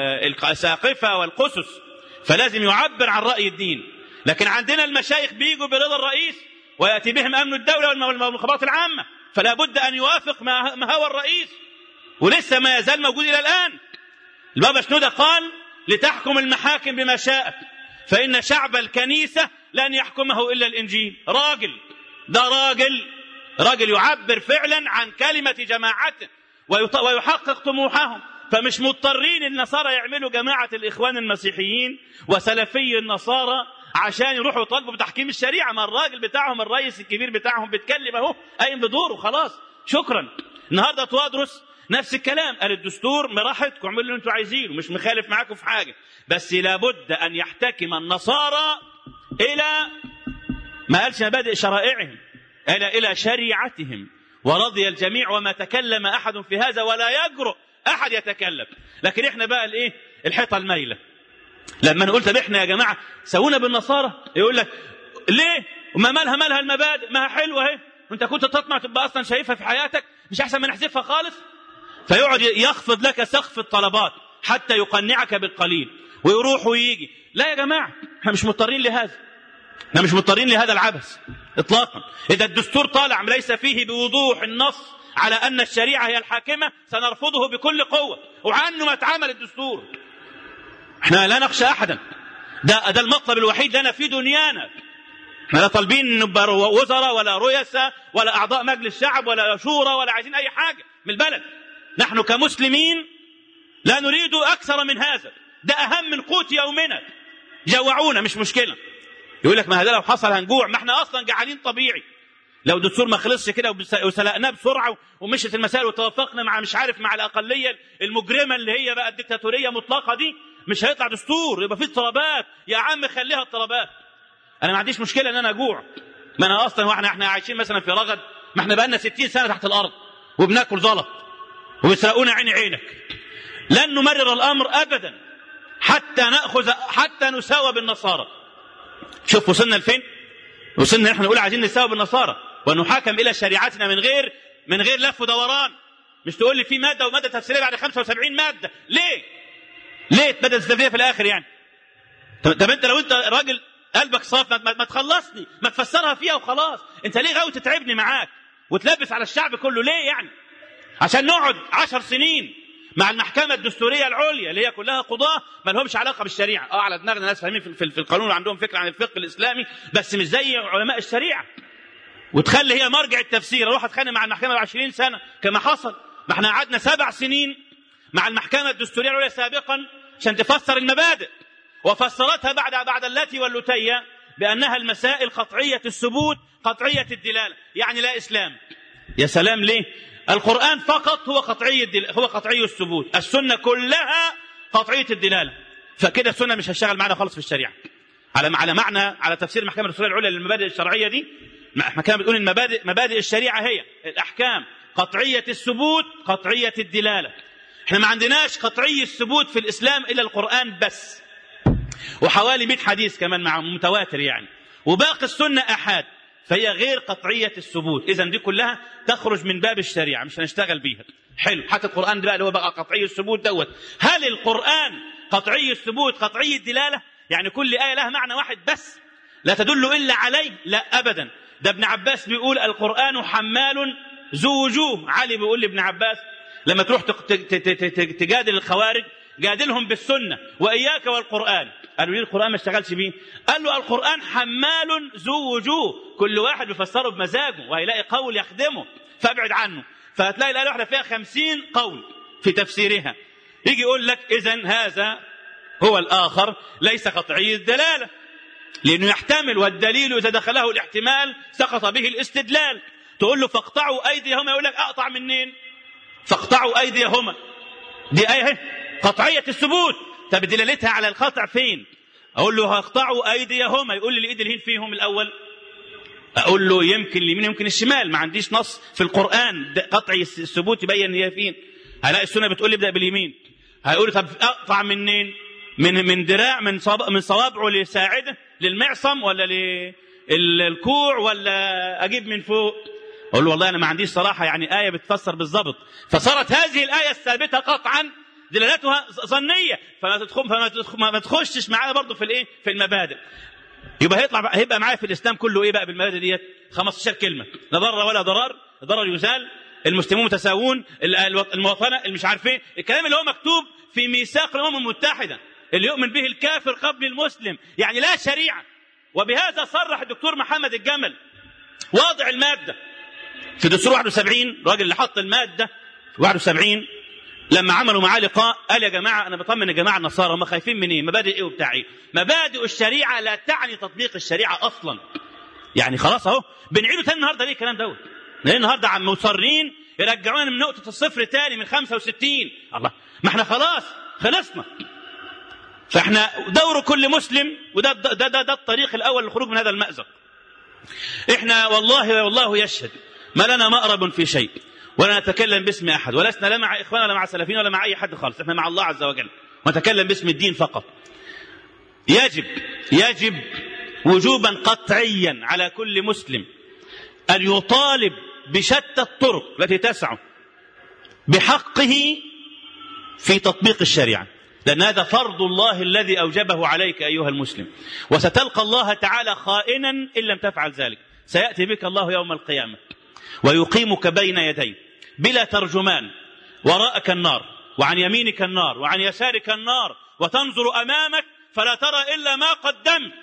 Speaker 1: الساقفة والقسس فلازم يعبر عن رأي الدين لكن عندنا المشايخ بيجوا برضا الرئيس ويأتي بهم أمن الدولة والمخابرات العامة فلا بد أن يوافق ما هو الرئيس ولسه ما يزال موجود إلى الآن البابا شنودة قال لتحكم المحاكم بما شاءت فإن شعب الكنيسة لن يحكمه إلا الإنجيل راجل ده راجل راجل يعبر فعلا عن كلمة جماعته ويحقق طموحهم فمش مضطرين النصارى يعملوا جماعة الإخوان المسيحيين وسلفي النصارى عشان يروحوا يطالبوا بتحكيم الشريعة ما الراجل بتاعهم الرئيس الكبير بتاعهم بيتكلم أهو قايم بدوره خلاص شكرا النهارده توادرس نفس الكلام قال الدستور براحتكم اعملوا اللي انتوا عايزينه مش مخالف معاكم في حاجة بس لابد أن يحتكم النصارى إلى ما قالش مبادئ شرائعهم إلى إلى شريعتهم ورضي الجميع وما تكلم احد في هذا ولا يجرؤ احد يتكلم لكن احنا بقى الايه الحيطه المايله لما انا قلت طب احنا يا جماعه سوونا بالنصارى يقول لك ليه وما مالها مالها المبادئ ما حلوه اهي وانت كنت تطمع تبقى اصلا شايفها في حياتك مش احسن ما نحذفها خالص فيقعد يخفض لك سقف الطلبات حتى يقنعك بالقليل ويروح ويجي لا يا جماعه احنا مش مضطرين لهذا احنا مش مضطرين لهذا العبث اطلاقا اذا الدستور طالع ليس فيه بوضوح النص على ان الشريعه هي الحاكمه سنرفضه بكل قوه وعنه ما اتعمل الدستور احنا لا نخشى احدا ده ده المطلب الوحيد لنا في دنيانا احنا لا طالبين نبقى وزراء ولا رؤساء ولا اعضاء مجلس شعب ولا شورى ولا عايزين اي حاجه من البلد نحن كمسلمين لا نريد اكثر من هذا ده اهم من قوت يومنا جوعونا مش مشكله يقول لك ما هذا لو حصل هنجوع ما احنا اصلا جعانين طبيعي لو الدستور ما خلصش كده وسلقناه بسرعه ومشت المسائل وتوافقنا مع مش عارف مع الاقليه المجرمه اللي هي بقى الدكتاتوريه مطلقه دي مش هيطلع دستور يبقى في اضطرابات يا عم خليها اضطرابات انا ما عنديش مشكله ان انا اجوع ما انا اصلا واحنا احنا عايشين مثلا في رغد ما احنا بقالنا 60 سنه تحت الارض وبناكل زلط وبيسرقونا عين عينك لن نمرر الامر ابدا حتى ناخذ حتى نساوى بالنصارى شوف وصلنا لفين وصلنا احنا نقول عايزين نساوي بالنصارى ونحاكم الى شريعتنا من غير من غير لف ودوران مش تقول لي في ماده وماده تفسيريه بعد 75 ماده ليه ليه ماده تفسيريه في الاخر يعني طب انت لو انت راجل قلبك صاف ما, ما تخلصني ما تفسرها فيها وخلاص انت ليه غاوي تتعبني معاك وتلبس على الشعب كله ليه يعني عشان نقعد عشر سنين مع المحكمة الدستورية العليا اللي هي كلها قضاة ما لهمش علاقة بالشريعة اه على دماغنا ناس فاهمين في, في القانون وعندهم فكرة عن الفقه الإسلامي بس مش زي علماء الشريعة وتخلي هي مرجع التفسير اروح اتخانق مع المحكمة ب 20 سنة كما حصل ما احنا قعدنا سبع سنين مع المحكمة الدستورية العليا سابقا عشان تفسر المبادئ وفسرتها بعد بعد اللاتي واللتية بأنها المسائل قطعية الثبوت قطعية الدلالة يعني لا إسلام يا سلام ليه القرآن فقط هو قطعي الدل... هو قطعي الثبوت السنة كلها قطعية الدلالة فكده السنة مش هتشتغل معنا خالص في الشريعة على على معنى على تفسير المحكمة الدستورية العليا للمبادئ الشرعية دي المحكمة بتقول المبادئ مبادئ الشريعة هي الأحكام قطعية الثبوت قطعية الدلالة احنا ما عندناش قطعي الثبوت في الإسلام إلا القرآن بس وحوالي 100 حديث كمان مع متواتر يعني وباقي السنة أحاد فهي غير قطعية الثبوت إذا دي كلها تخرج من باب الشريعة مش هنشتغل بيها حلو حتى القرآن ده بقى اللي هو بقى قطعي الثبوت دوت هل القرآن قطعي الثبوت قطعي الدلالة يعني كل آية لها معنى واحد بس لا تدل إلا عليه لا أبدا ده ابن عباس بيقول القرآن حمال ذو وجوه علي بيقول لابن عباس لما تروح تجادل الخوارج جادلهم بالسنة وإياك والقرآن قالوا ليه القرآن ما اشتغلش بيه قال له القرآن حمال ذو وجوه كل واحد بيفسره بمزاجه وهيلاقي قول يخدمه فابعد عنه فهتلاقي الآية الواحدة فيها خمسين قول في تفسيرها يجي يقول لك إذا هذا هو الآخر ليس قطعي الدلالة لأنه يحتمل والدليل إذا دخله الاحتمال سقط به الاستدلال تقول له فاقطعوا أيديهما يقول لك أقطع منين فاقطعوا أيديهما دي آية قطعية الثبوت طب دلالتها على القطع فين أقول له هاقطعوا أيديهما يقول لي الإيد الهين فيهم الأول أقول له يمكن اليمين يمكن الشمال ما عنديش نص في القرآن قطعي الثبوت يبين هي فين هلاقي السنة بتقول لي ابدأ باليمين هيقول لي طب أقطع منين من من دراع من صب... من صوابعه لساعده للمعصم ولا للكوع ولا اجيب من فوق اقول له والله انا ما عنديش صراحه يعني ايه بتفسر بالضبط فصارت هذه الايه الثابته قطعا دلالتها ظنيه فما تدخل فما تدخل ما تخشش معايا برضه في الايه في المبادئ يبقى هيطلع بقى هيبقى معايا في الاسلام كله ايه بقى بالمبادئ ديت 15 كلمه لا ضر ولا ضرار ضرر يزال المسلمون متساوون المواطنه اللي مش عارف ايه الكلام اللي هو مكتوب في ميثاق الامم المتحده اللي يؤمن به الكافر قبل المسلم يعني لا شريعة وبهذا صرح الدكتور محمد الجمل واضع المادة في دستور 71 الراجل اللي حط المادة في 71 لما عملوا معاه لقاء قال يا جماعة أنا بطمن يا جماعة النصارى هم خايفين من إيه مبادئ إيه وبتاع إيه مبادئ الشريعة لا تعني تطبيق الشريعة أصلا يعني خلاص أهو بنعيده تاني النهاردة ليه الكلام دوت ليه النهاردة عم مصرين يرجعونا من نقطة الصفر تاني من 65 الله ما احنا خلاص خلصنا فاحنا دور كل مسلم وده ده, ده, ده, ده الطريق الاول للخروج من هذا المازق احنا والله والله يشهد ما لنا مأرب في شيء ولا نتكلم باسم احد ولسنا لا مع اخوان ولا مع سلفيين ولا مع اي حد خالص احنا مع الله عز وجل ونتكلم باسم الدين فقط يجب يجب وجوبا قطعيا على كل مسلم ان يطالب بشتى الطرق التي تسعه بحقه في تطبيق الشريعه لأن هذا فرض الله الذي أوجبه عليك أيها المسلم وستلقى الله تعالى خائنا إن لم تفعل ذلك سيأتي بك الله يوم القيامة ويقيمك بين يديه بلا ترجمان وراءك النار وعن يمينك النار وعن يسارك النار وتنظر أمامك فلا ترى إلا ما قدمت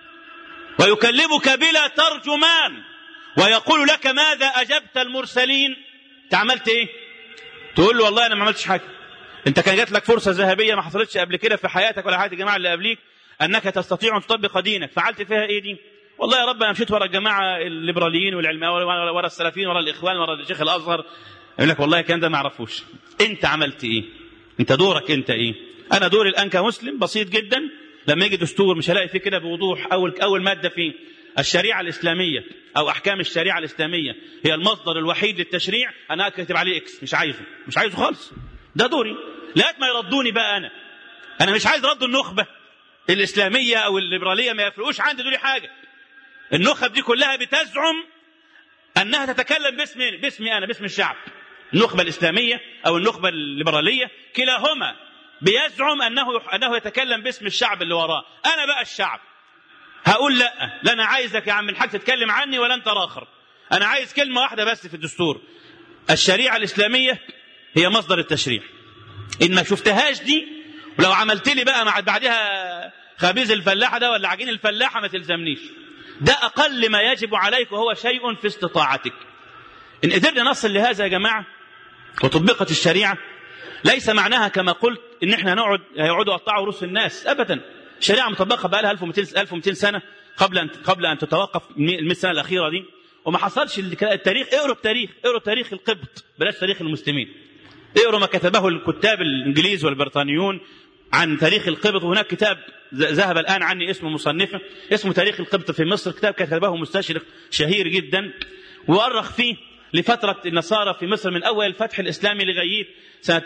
Speaker 1: ويكلمك بلا ترجمان ويقول لك ماذا أجبت المرسلين تعملت إيه تقول له والله أنا ما عملتش حاجة انت كان جات لك فرصه ذهبيه ما حصلتش قبل كده في حياتك ولا حياه الجماعه اللي قبليك انك تستطيع ان تطبق دينك فعلت فيها ايه دي والله يا رب انا مشيت ورا الجماعه الليبراليين والعلماء ورا السلفيين ورا الاخوان ورا الشيخ الازهر يقول لك والله الكلام ده ما اعرفوش انت عملت ايه انت دورك انت ايه انا دوري الان كمسلم بسيط جدا لما يجي دستور مش هلاقي فيه كده بوضوح اول اول ماده فيه الشريعه الاسلاميه او احكام الشريعه الاسلاميه هي المصدر الوحيد للتشريع انا اكتب عليه اكس مش عايزه مش عايزه خالص ده دوري لغايه ما يردوني بقى انا انا مش عايز رد النخبه الاسلاميه او الليبراليه ما يفرقوش عندي دول حاجه النخب دي كلها بتزعم انها تتكلم باسم باسمي انا باسم الشعب النخبه الاسلاميه او النخبه الليبراليه كلاهما بيزعم انه انه يتكلم باسم الشعب اللي وراه انا بقى الشعب هقول لا لا انا عايزك يا عم الحاج تتكلم عني ولا انت راخر انا عايز كلمه واحده بس في الدستور الشريعه الاسلاميه هي مصدر التشريع ان ما شفتهاش دي ولو عملت لي بقى مع بعدها خبيز الفلاحه ده ولا عجين الفلاحه ما تلزمنيش ده اقل ما يجب عليك وهو شيء في استطاعتك ان قدرنا نصل لهذا يا جماعه وطبقت الشريعة ليس معناها كما قلت ان احنا نقعد هيقعدوا يقطعوا رؤوس الناس ابدا الشريعه مطبقه بقى لها 1200 1200 سنه قبل ان قبل ان تتوقف ال سنه الاخيره دي وما حصلش التاريخ اقروا التاريخ اقروا تاريخ القبط بلاش تاريخ المسلمين اقروا ما كتبه الكتاب الانجليز والبريطانيون عن تاريخ القبط وهناك كتاب ذهب الان عني اسم مصنفه اسمه تاريخ القبط في مصر كتاب كتبه مستشرق شهير جدا وأرخ فيه لفترة النصارى في مصر من أول الفتح الإسلامي لغاية سنة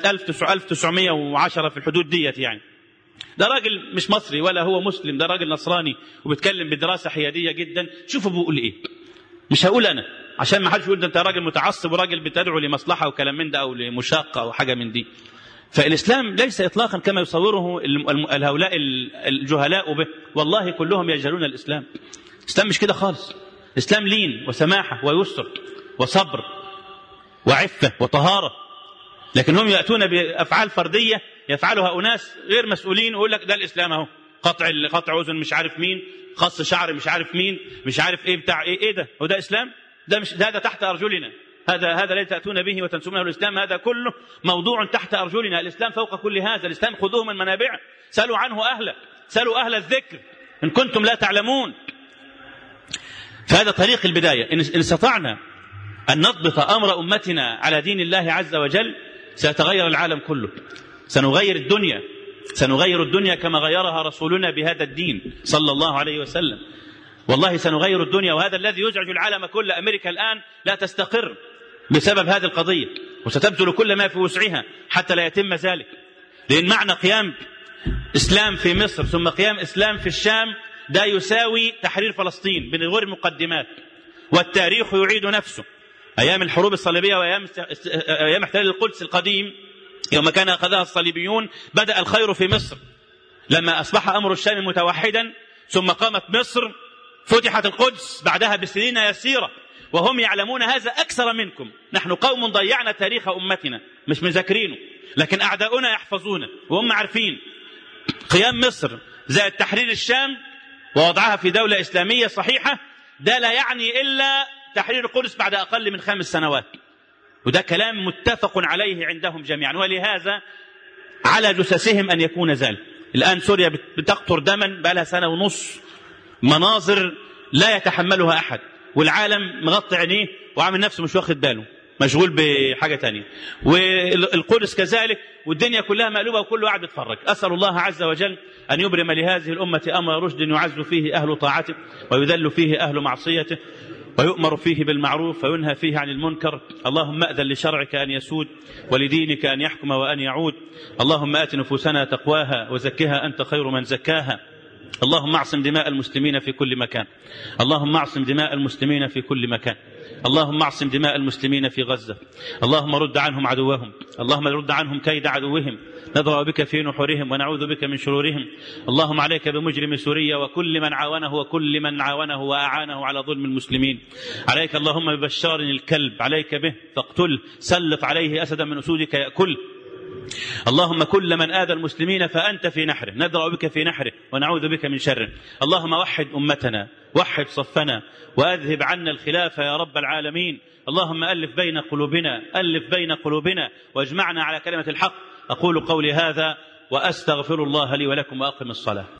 Speaker 1: 1910 في الحدود ديت يعني ده راجل مش مصري ولا هو مسلم ده راجل نصراني وبيتكلم بدراسة حيادية جدا شوفوا بيقول إيه مش هقول أنا عشان ما حدش يقول ده أنت راجل متعصب وراجل بتدعو لمصلحة وكلام من ده أو لمشاقة أو حاجة من دي فالإسلام ليس إطلاقا كما يصوره هؤلاء الجهلاء به والله كلهم يجهلون الإسلام الإسلام مش كده خالص الإسلام لين وسماحة ويسر وصبر وعفة وطهارة لكن هم يأتون بأفعال فردية يفعلها أناس غير مسؤولين ويقول لك ده الإسلام أهو قطع قطع أذن مش عارف مين قص شعر مش عارف مين مش عارف إيه بتاع إيه إيه ده هو ده إسلام ده مش ده, ده تحت أرجلنا هذا هذا الذي تأتون به وتنسبونه الإسلام هذا كله موضوع تحت أرجلنا الإسلام فوق كل هذا الإسلام خذوه من منابعه سألوا عنه أهله سألوا أهل الذكر إن كنتم لا تعلمون فهذا طريق البداية إن استطعنا أن نضبط أمر أمتنا على دين الله عز وجل سيتغير العالم كله سنغير الدنيا سنغير الدنيا كما غيرها رسولنا بهذا الدين صلى الله عليه وسلم والله سنغير الدنيا وهذا الذي يزعج العالم كله أمريكا الآن لا تستقر بسبب هذه القضية وستبذل كل ما في وسعها حتى لا يتم ذلك لأن معنى قيام إسلام في مصر ثم قيام إسلام في الشام ده يساوي تحرير فلسطين من غير مقدمات والتاريخ يعيد نفسه أيام الحروب الصليبية وأيام أيام احتلال القدس القديم يوم كان أخذها الصليبيون بدأ الخير في مصر لما أصبح أمر الشام متوحدا ثم قامت مصر فتحت القدس بعدها بسنين يسيرة وهم يعلمون هذا أكثر منكم نحن قوم ضيعنا تاريخ أمتنا مش مذاكرينه لكن أعداؤنا يحفظونه وهم عارفين قيام مصر زائد تحرير الشام ووضعها في دولة إسلامية صحيحة ده لا يعني إلا تحرير القدس بعد أقل من خمس سنوات وده كلام متفق عليه عندهم جميعا ولهذا على جثثهم أن يكون ذلك الآن سوريا بتقطر دما بقى لها سنة ونص مناظر لا يتحملها أحد والعالم مغطي عينيه وعامل نفسه مش واخد باله مشغول بحاجة تانية والقدس كذلك والدنيا كلها مقلوبة وكل قاعد يتفرج أسأل الله عز وجل أن يبرم لهذه الأمة أمر رشد يعز فيه أهل طاعته ويذل فيه أهل معصيته ويؤمر فيه بالمعروف وينهى فيه عن المنكر اللهم أذن لشرعك أن يسود ولدينك أن يحكم وأن يعود اللهم آت نفوسنا تقواها وزكها أنت خير من زكاها اللهم اعصم دماء المسلمين في كل مكان اللهم اعصم دماء المسلمين في كل مكان اللهم اعصم دماء المسلمين في غزة اللهم رد عنهم عدوهم اللهم رد عنهم كيد عدوهم نضرب بك في نحورهم ونعوذ بك من شرورهم اللهم عليك بمجرم سوريا وكل من عاونه وكل من عاونه وأعانه على ظلم المسلمين عليك اللهم ببشار الكلب عليك به فاقتله سلط عليه أسدا من أسودك يأكل اللهم كل من آذى المسلمين فأنت في نحره ندرأ بك في نحره ونعوذ بك من شره اللهم وحد أمتنا وحد صفنا وأذهب عنا الخلاف يا رب العالمين اللهم ألف بين قلوبنا ألف بين قلوبنا واجمعنا على كلمة الحق أقول قولي هذا وأستغفر الله لي ولكم وأقم الصلاة